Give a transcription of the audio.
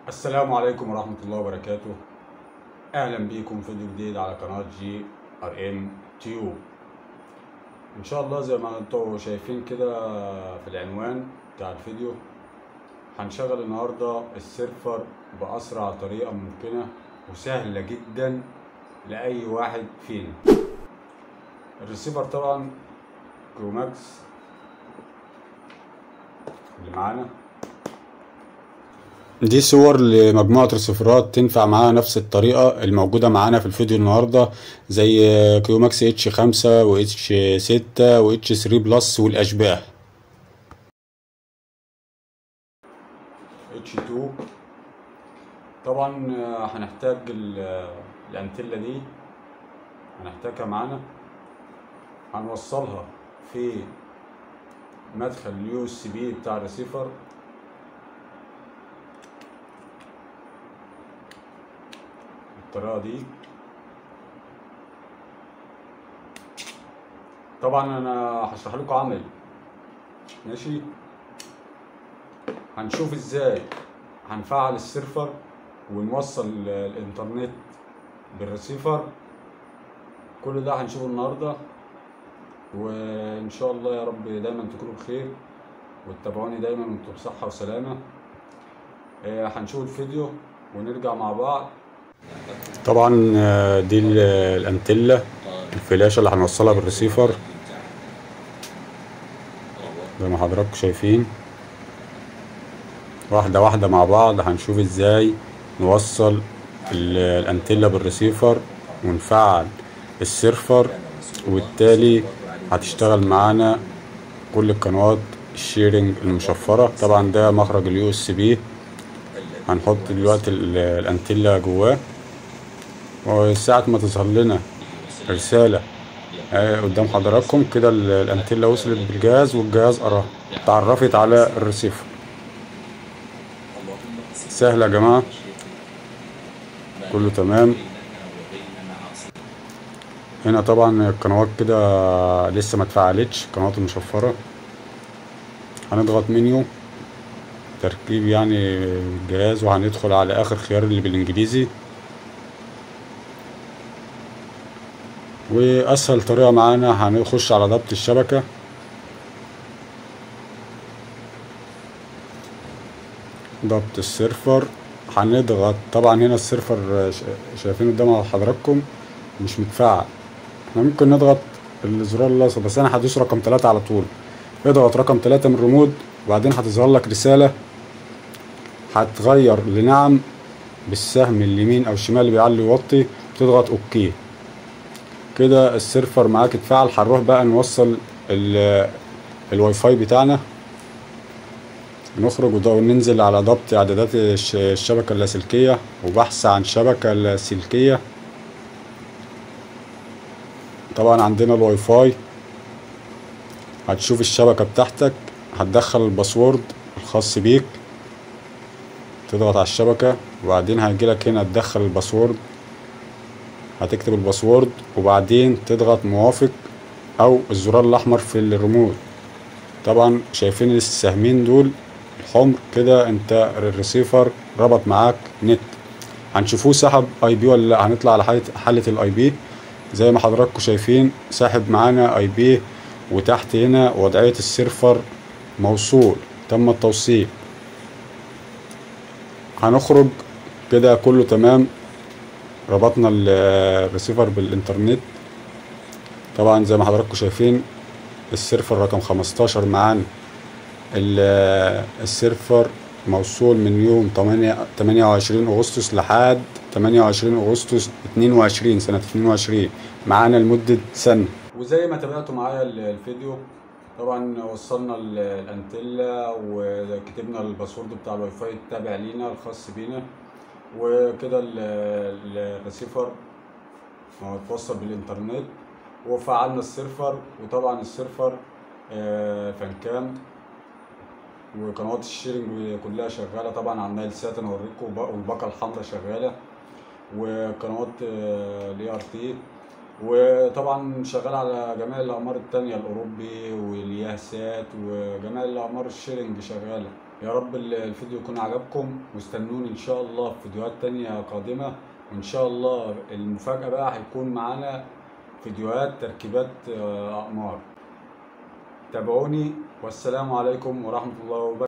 السلام عليكم ورحمة الله وبركاته أهلا بيكم فيديو جديد على قناة جي ار ام تيوب إن شاء الله زي ما انتوا شايفين كده في العنوان بتاع الفيديو هنشغل النهاردة السيرفر بأسرع طريقة ممكنة وسهلة جدا لأي واحد فينا الريسيفر طبعا كروماكس اللي معانا دي صور لمجموعة ريسيفرات تنفع معاها نفس الطريقة الموجودة معانا في الفيديو النهاردة زي كيوماكس اتش خمسة و اتش ستة و اتش ثري بلس والأشباه اتش تو طبعا هنحتاج الانتلة دي هنحتاجها معانا هنوصلها في مدخل اليو اس بي بتاع الريسيفر بالطريقه دي طبعا انا هشرح لكم عملي ماشي هنشوف ازاي هنفعل السيرفر ونوصل الانترنت بالريسيفر كل ده هنشوفه النهارده وان شاء الله يا رب دايما تكونوا بخير وتتابعوني دايما وانتم بصحه وسلامه هنشوف الفيديو ونرجع مع بعض طبعا دي الانتلة الفلاشة اللي هنوصلها بالريسيفر زي ما حضراتكم شايفين واحدة واحدة مع بعض هنشوف ازاي نوصل الانتلة بالريسيفر ونفعل السيرفر وبالتالي هتشتغل معانا كل القنوات الشيرنج المشفرة طبعا ده مخرج اليو اس بي هنحط دلوقتي الانتلة جواه وساعة ما تظهر لنا رسالة قدام حضراتكم كده الانتلة وصلت بالجهاز والجهاز قراها اتعرفت على الريسيفر سهلة يا جماعة كله تمام هنا طبعا القنوات كده لسه ما اتفعلتش القنوات المشفرة هنضغط منيو تركيب يعني الجهاز وهندخل على اخر خيار اللي بالانجليزي واسهل طريقة معانا هنخش على ضبط الشبكة ضبط السيرفر هنضغط طبعا هنا السيرفر شايفين قدام حضراتكم مش متفعل احنا ممكن نضغط الزرار الاصفر بس انا هدوس رقم تلاتة على طول اضغط رقم تلاتة من الريموت وبعدين هتظهر لك رسالة هتغير لنعم بالسهم اليمين او الشمال اللي بيعلي ويوطي تضغط اوكي كده السيرفر معاك اتفعل هنروح بقى نوصل الواي فاي بتاعنا نخرج وننزل على ضبط اعدادات الشبكة اللاسلكية وبحث عن شبكة لاسلكية طبعا عندنا الواي فاي هتشوف الشبكة بتاعتك هتدخل الباسورد الخاص بيك تضغط على الشبكة وبعدين هيجيلك هنا تدخل الباسورد هتكتب الباسورد وبعدين تضغط موافق او الزرار الاحمر في الريموت طبعا شايفين السهمين دول الحمر كده انت الريسيفر ربط معاك نت هنشوفوه سحب اي بي ولا لا هنطلع على حالة, حالة الاي بي زي ما حضراتكم شايفين ساحب معانا اي بي وتحت هنا وضعية السيرفر موصول تم التوصيل هنخرج كده كله تمام ربطنا الريسيفر بالانترنت طبعا زي ما حضراتكم شايفين السيرفر رقم 15 معانا السيرفر موصول من يوم 28 اغسطس لحد 28 اغسطس 22 سنة 22 معانا لمدة سنة وزي ما تابعتوا معايا الفيديو طبعا وصلنا الانتلة وكتبنا الباسورد بتاع الواي فاي التابع لينا الخاص بينا وكده الريسيفر اتوصل بالانترنت وفعلنا السيرفر وطبعا السيرفر فانكام وقنوات الشيرنج كلها شغاله طبعا على النايل سات انا اوريكم والباقه الحمراء شغاله وقنوات الاي ار تي وطبعا شغال على جميع الاقمار التانية الاوروبي والياسات وجميع الاقمار الشيرنج شغاله يا رب ال- الفيديو يكون عجبكم واستنوني ان شاء الله في فيديوهات تانية قادمة وان شاء الله المفاجأة بقى هيكون معانا فيديوهات تركيبات آه، اقمار تابعوني والسلام عليكم ورحمة الله وبركاته